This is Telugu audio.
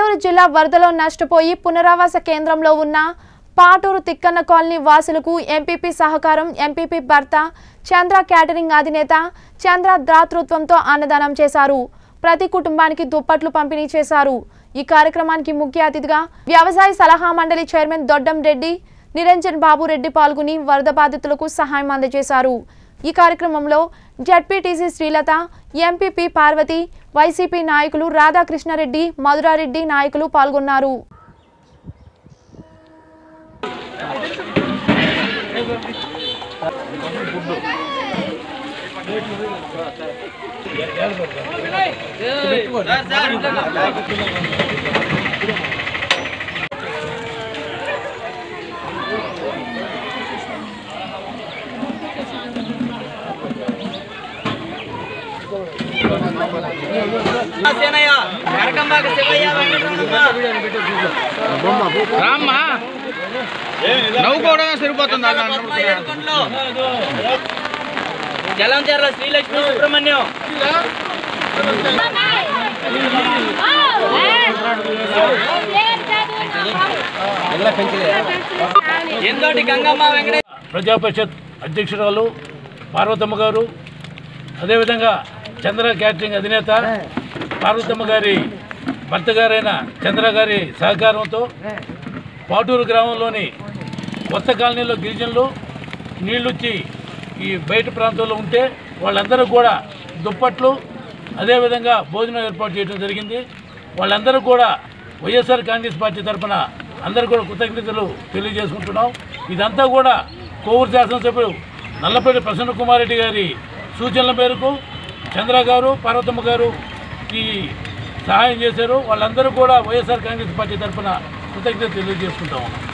నెల్లూరు జిల్లా వరదలో నష్టపోయి పునరావాస కేంద్రంలో ఉన్న పాటూరు తిక్కన్న కాలనీ వాసులకు ఎంపీపీ సహకారం ఎంపీపీ భర్త చంద్ర క్యాటరింగ్ అధినేత చంద్ర దాతృత్వంతో అన్నదానం చేశారు ప్రతి కుటుంబానికి దుప్పట్లు పంపిణీ చేశారు ఈ కార్యక్రమానికి ముఖ్య అతిథిగా వ్యవసాయ సలహా మండలి చైర్మన్ దొడ్డం రెడ్డి నిరంజన్ బాబు రెడ్డి పాల్గొని వరద బాధితులకు సహాయం అందజేశారు ఈ కార్యక్రమంలో ZPTC Srilatha MPP Parvathi YCP నాయకులు రాధాకృష్ణారెడ్డి మధురారెడ్డి నాయకులు పాల్గొన్నారు సేనయ్య కరకంబాక శివయ్య వెంకటరమణ రామ్మా నవ్వుకోవడమే సరిపోతుంది అన్న పద్మ ఏడుకొండలు. జలంచర్ల శ్రీలక్ష్మి సుబ్రహ్మణ్యం ఎందోటి గంగమ్మ వెంకట ప్రజా పరిషత్ అధ్యక్షురాలు పార్వతమ్మ గారు అదేవిధంగా చంద్ర క్యాటరింగ్ అధినేత పార్వతమ్మ గారి భర్త గారైన చంద్ర గారి సహకారంతో పాటూరు గ్రామంలోని కొత్త కాలనీలో గిరిజనులు నీళ్ళొచ్చి ఈ బయట ప్రాంతంలో ఉంటే వాళ్ళందరూ కూడా దుప్పట్లు అదేవిధంగా భోజనం ఏర్పాటు చేయడం జరిగింది వాళ్ళందరూ కూడా వైఎస్ఆర్ కాంగ్రెస్ పార్టీ తరఫున అందరూ కూడా కృతజ్ఞతలు తెలియజేసుకుంటున్నాం ఇదంతా కూడా కోవూరు శాసనసభ్యులు నల్లపల్లి ప్రసన్న కుమార్ రెడ్డి గారి సూచనల మేరకు చంద్ర గారు పార్వతమ్మ గారు ఈ సహాయం చేశారు వాళ్ళందరూ కూడా వైఎస్ఆర్ కాంగ్రెస్ పార్టీ తరఫున కృతజ్ఞత తెలియజేసుకుంటా ఉన్నాం